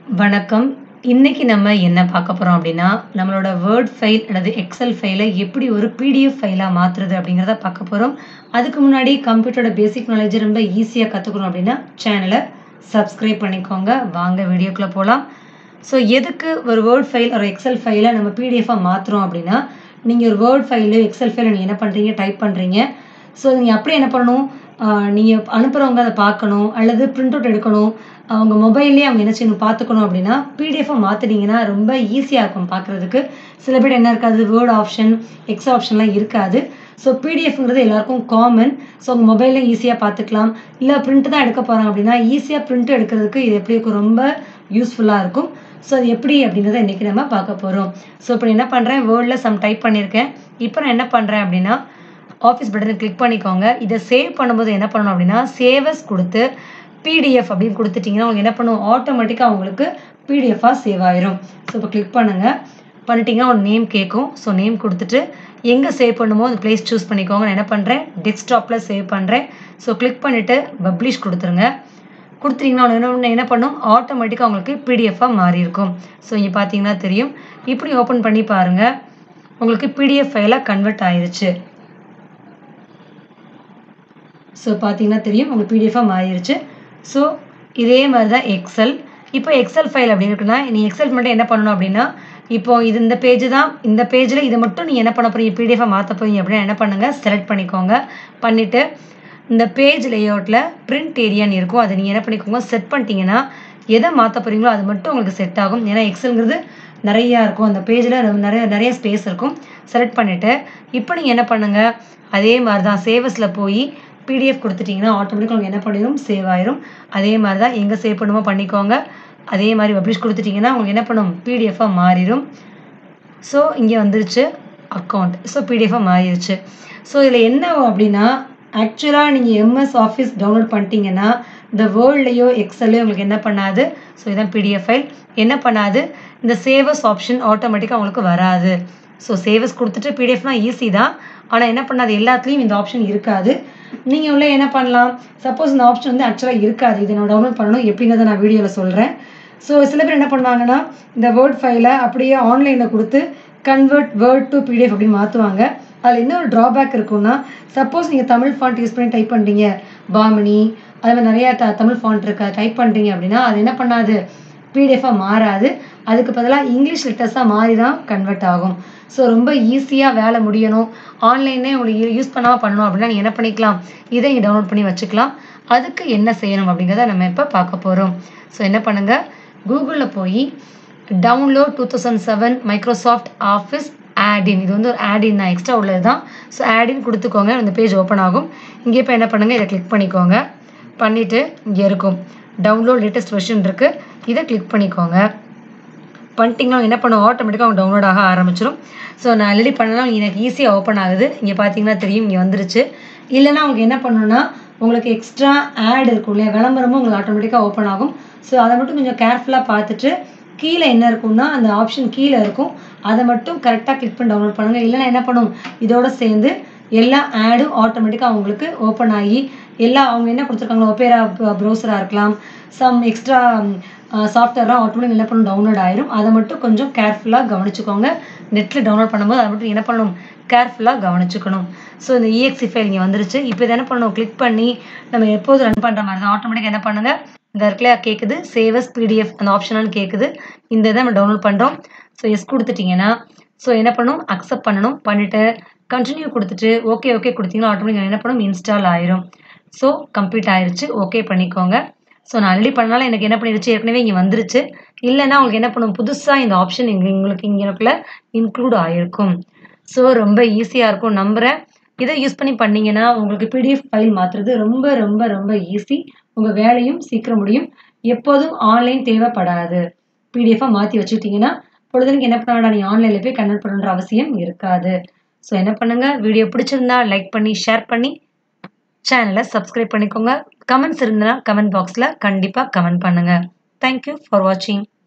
வணக்கம் இன்னைக்கு நம்ம என்ன பார்க்க போறோம் அப்படின்னா நம்மளோட வேர்ட் ஃபைல் அல்லது எக்ஸல் ஃபைலை எப்படி ஒரு பிடிஎஃப் ஃபைலாக மாற்றுறது அப்படிங்கிறத பார்க்க போகிறோம் அதுக்கு முன்னாடி கம்ப்யூட்டரோட பேசிக் நாலேஜ் ரொம்ப ஈஸியாக கற்றுக்கணும் அப்படின்னா சேனலை சப்ஸ்கிரைப் பண்ணிக்கோங்க வாங்க வீடியோக்குள்ளே போகலாம் ஸோ எதுக்கு ஒரு வேர்ட் ஃபைல் ஒரு எக்ஸல் ஃபைலை நம்ம பிடிஎஃபாக மாற்றுறோம் அப்படின்னா நீங்கள் ஒரு வேர்ட் ஃபைலு எக்ஸல் ஃபைலை நீங்கள் என்ன பண்ணுறீங்க டைப் பண்ணுறீங்க ஸோ நீங்கள் அப்படியே என்ன பண்ணணும் நீங்கள் அனுப்புகிறவங்க அதை பார்க்கணும் அல்லது பிரிண்ட் அவுட் எடுக்கணும் அவங்க மொபைல்லேயே அவங்க என்ன செய்யணும் பார்த்துக்கணும் அப்படின்னா பிடிஎஃபை மாற்றினீங்கன்னா ரொம்ப ஈஸியாக இருக்கும் பார்க்குறதுக்கு சில பேர் என்ன இருக்காது வேர்ட் ஆப்ஷன் எக்ஸ் ஆப்ஷன்லாம் இருக்காது ஸோ பிடிஎஃப்ங்கிறது எல்லாருக்கும் காமன் ஸோ உங்கள் மொபைலில் ஈஸியாக பார்த்துக்கலாம் இல்லை பிரிண்ட் தான் எடுக்க போகிறாங்க அப்படின்னா ஈஸியாக பிரிண்ட் எடுக்கிறதுக்கு இது எப்படி இருக்கும் ரொம்ப யூஸ்ஃபுல்லாக இருக்கும் ஸோ அது எப்படி அப்படிங்கிறத இன்றைக்கி நம்ம பார்க்க போகிறோம் ஸோ இப்போ என்ன பண்ணுறேன் வேர்டில் சம் டைப் பண்ணியிருக்கேன் இப்போ நான் என்ன பண்ணுறேன் அப்படின்னா ஆஃபீஸ் பட்டனை கிளிக் பண்ணிக்கோங்க இதை சேவ் பண்ணும்போது என்ன பண்ணணும் அப்படின்னா சேவஸ் கொடுத்து பிடிஎஃப் அப்படின்னு கொடுத்துட்டிங்கன்னா உங்களுக்கு என்ன பண்ணும் ஆட்டோமேட்டிக்காக உங்களுக்கு பிடிஎஃபாக சேவ் ஆயிரும் ஸோ இப்போ கிளிக் பண்ணுங்கள் பண்ணிட்டீங்கன்னா ஒரு நேம் கேட்கும் ஸோ நேம் கொடுத்துட்டு எங்கே சேவ் பண்ணுமோ அந்த பிளேஸ் சூஸ் பண்ணிக்கோங்க நான் என்ன பண்ணுறேன் டெஸ்க்டாப்பில் சேவ் பண்ணுறேன் ஸோ கிளிக் பண்ணிவிட்டு பப்ளிஷ் கொடுத்துருங்க கொடுத்துட்டிங்கன்னா என்ன என்ன பண்ணும் ஆட்டோமேட்டிக்காக உங்களுக்கு பிடிஎஃபாக மாறி இருக்கும் ஸோ இங்கே பார்த்தீங்கன்னா தெரியும் இப்படி ஓப்பன் பண்ணி பாருங்கள் உங்களுக்கு பிடிஎஃப் ஃபைலாக கன்வெர்ட் ஆயிருச்சு ஸோ பார்த்தீங்கன்னா தெரியும் உங்களுக்கு பிடிஎஃபாக மாறிடுச்சு ஸோ இதே மாதிரி தான் எக்ஸல் இப்போ எக்ஸல் ஃபைல் அப்படின்னு இருக்குன்னா நீ எக்ஸல் மட்டும் என்ன பண்ணணும் அப்படின்னா இப்போ இது இந்த பேஜ் தான் இந்த பேஜில் இதை மட்டும் நீங்கள் என்ன பண்ண போறீங்க பிடிஎஃபாக மாற்ற போறீங்க அப்படின்னா என்ன பண்ணுங்கள் செலக்ட் பண்ணிக்கோங்க பண்ணிவிட்டு இந்த பேஜ் லேஅவுட்டில் பிரிண்ட் ஏரியான்னு இருக்கும் அதை நீங்கள் என்ன பண்ணிக்கோங்க செட் பண்ணிட்டீங்கன்னா எதை மாற்ற போகிறீங்களோ அது மட்டும் உங்களுக்கு செட் ஆகும் ஏன்னா எக்ஸல்ங்கிறது நிறையா இருக்கும் அந்த பேஜில் நிறைய நிறைய ஸ்பேஸ் இருக்கும் செலக்ட் பண்ணிவிட்டு இப்போ நீங்கள் என்ன பண்ணுங்கள் அதே மாதிரி தான் சேவஸில் போய் பிடிஎஃப் கொடுத்துட்டிங்கன்னா ஆட்டோமேட்டிக்காக உங்களுக்கு என்ன பண்ணிடும் சேவ் ஆயிரும் அதே மாதிரி தான் எங்கே சேவ் பண்ணுமோ பண்ணிக்கோங்க அதே மாதிரி பப்ளிஷ் கொடுத்துட்டிங்கன்னா உங்களுக்கு என்ன பண்ணும் பிடிஎஃபாக மாறிடும் ஸோ இங்கே வந்துருச்சு அக்கௌண்ட் ஸோ பிடிஎஃபாக மாறிடுச்சு ஸோ இதில் என்ன அப்படின்னா ஆக்சுவலாக நீங்கள் எம்எஸ் ஆஃபீஸ் டவுன்லோட் பண்ணிட்டீங்கன்னா இந்த வேர்ல்ட்லேயோ எக்ஸல்லையோ உங்களுக்கு என்ன பண்ணாது ஸோ இதான் பிடிஎஃப் ஃபைல் என்ன பண்ணாது இந்த சேவஸ் ஆப்ஷன் ஆட்டோமேட்டிக்காக உங்களுக்கு வராது ஸோ சேவஸ் கொடுத்துட்டு பிடிஎஃப்னால் ஈஸி தான் ஆனால் என்ன பண்ணாது எல்லாத்துலேயும் இந்த ஆப்ஷன் இருக்காது நீங்கள் உள்ள என்ன பண்ணலாம் சப்போஸ் இந்த ஆப்ஷன் வந்து ஆக்சுவலாக இருக்காது இதை நான் டவுன்லோட் பண்ணணும் எப்படிங்கிறத நான் வீடியோவில் சொல்கிறேன் ஸோ சில பேர் என்ன பண்ணுவாங்கன்னா இந்த வேர்ட் ஃபைலை அப்படியே ஆன்லைனில் கொடுத்து கன்வெர்ட் வேர்ட் டு பிடிஎஃப் அப்படின்னு மாற்றுவாங்க அதில் என்ன ஒரு ட்ராபேக் இருக்குன்னா சப்போஸ் நீங்கள் தமிழ் ஃபாண்ட் யூஸ் பண்ணி டைப் பண்ணுறீங்க பாமினி அது மாதிரி நிறையா த தமிழ் ஃபாண்ட் இருக்கா டைப் பண்ணுறீங்க அப்படின்னா அது என்ன பண்ணாது பிடிஎஃபாக மாறாது அதுக்கு பதிலாக இங்கிலீஷ் லெட்டர்ஸாக மாறி தான் கன்வெர்ட் ஆகும் ஸோ ரொம்ப ஈஸியாக வேலை முடியணும் ஆன்லைனே உங்களுக்கு யூஸ் பண்ணாமல் பண்ணணும் அப்படின்னா நீங்கள் என்ன பண்ணிக்கலாம் இதை நீங்கள் டவுன்லோட் பண்ணி வச்சுக்கலாம் அதுக்கு என்ன செய்யணும் அப்படிங்கிறத நம்ம இப்போ பார்க்க போகிறோம் ஸோ என்ன பண்ணுங்கள் கூகுளில் போய் download two thousand seven Microsoft Office add in இது வந்து ஒரு ஆடின் தான் எக்ஸ்ட்ரா உள்ளது தான் ஸோ ஆடின் கொடுத்துக்கோங்க இந்த பேஜ் ஓப்பன் ஆகும் இங்கே இப்போ என்ன பண்ணுங்கள் இதை கிளிக் பண்ணிக்கோங்க பண்ணிவிட்டு இங்கே இருக்கும் டவுன்லோட் லேட்டஸ்ட் வெர்ஷன் இருக்குது இதை கிளிக் பண்ணிக்கோங்க பண்ணிட்டீங்கன்னா என்ன பண்ணும் ஆட்டோமேட்டிக்காக அவங்க டவுன்லோட் ஆக ஆரம்பிச்சிடும் ஸோ நான் ஆல்ரெடி பண்ணலாம் எனக்கு ஈஸியாக ஓப்பன் ஆகுது இங்கே பார்த்தீங்கன்னா தெரியும் இங்கே வந்துருச்சு இல்லைன்னா அவங்க என்ன பண்ணணும்னா உங்களுக்கு எக்ஸ்ட்ரா ஆட் இருக்கும் இல்லையா விளம்பரமும் உங்களுக்கு ஆட்டோமேட்டிக்காக ஓப்பன் ஆகும் ஸோ அதை மட்டும் கொஞ்சம் கேர்ஃபுல்லாக பார்த்துட்டு கீழே என்ன இருக்கும்னா அந்த ஆப்ஷன் கீழே இருக்கும் அதை மட்டும் கரெக்டாக கிளிக் பண்ணி டவுன்லோட் பண்ணுங்கள் இல்லைன்னா என்ன பண்ணும் இதோட சேர்ந்து எல்லா ஆடும் ஆட்டோமேட்டிக்காக அவங்களுக்கு ஓப்பன் ஆகி எல்லா அவங்க என்ன கொடுத்துருக்காங்களோ ஒப்பேரா ப்ரௌசராக இருக்கலாம் சம் எக்ஸ்ட்ரா சாஃப்ட்வேர்லாம் ஆட்டோமேட்டிக் என்ன பண்ணும் டவுன்லோட் ஆயிரும் அதை மட்டும் கொஞ்சம் கேர்ஃபுல்லாக கவனிச்சுக்கோங்க நெட்டில் டவுன்லோட் பண்ணும்போது அதை மட்டும் என்ன பண்ணணும் கேர்ஃபுல்லாக கவனிச்சுக்கணும் ஸோ இந்த இஎக்ஸி ஃபைல் இங்கே வந்துருச்சு இப்போ இதை என்ன பண்ணணும் கிளிக் பண்ணி நம்ம எப்போது ரன் பண்ணுற மாதிரி தான் ஆட்டோமேட்டிக்காக என்ன பண்ணுங்கள் இந்த இடத்துல கேட்குது சேவஸ் பிடிஎஃப் அந்த ஆப்ஷனான்னு கேட்குது இந்த இதை நம்ம டவுன்லோட் பண்ணுறோம் ஸோ எஸ் கொடுத்துட்டிங்கன்னா ஸோ என்ன பண்ணணும் அக்செப்ட் பண்ணணும் பண்ணிவிட்டு கண்டினியூ கொடுத்துட்டு ஓகே ஓகே கொடுத்தீங்கன்னா ஆட்டோமேட்டிக் என்ன பண்ணும் இன்ஸ்டால் ஆயிரும் ஸோ கம்ப்ளீட் ஆயிருச்சு ஓகே பண்ணிக்கோங்க ஸோ நான் ஆல்ரெடி பண்ணாலும் எனக்கு என்ன பண்ணிருச்சு ஏற்கனவே இங்கே வந்துருச்சு இல்லைன்னா உங்களுக்கு என்ன பண்ணும் புதுசாக இந்த ஆப்ஷன் இங்கே உங்களுக்கு இங்கேக்குள்ள இன்க்ளூட் ஆகிருக்கும் ஸோ ரொம்ப ஈஸியாக இருக்கும் நம்புகிறேன் இதை யூஸ் பண்ணி பண்ணீங்கன்னா உங்களுக்கு பிடிஎஃப் ஃபைல் மாற்றுறது ரொம்ப ரொம்ப ரொம்ப ஈஸி உங்கள் வேலையும் சீக்கிரம் முடியும் எப்போதும் ஆன்லைன் தேவைப்படாது பிடிஎஃபாக மாற்றி வச்சுக்கிட்டிங்கன்னா பொழுதுக்கு என்ன பண்ண வேண்டாம் நீ ஆன்லைனில் போய் கன்வெர்ட் பண்ணுற அவசியம் இருக்காது ஸோ என்ன பண்ணுங்கள் வீடியோ பிடிச்சிருந்தா லைக் பண்ணி ஷேர் பண்ணி சேனலை சப்ஸ்கிரைப் பண்ணிக்கோங்க கமெண்ட்ஸ் இருந்தனா கமெண்ட் பாக்ஸில் கண்டிப்பாக கமெண்ட் பண்ணுங்கள் தேங்க்யூ ஃபார் வாட்சிங்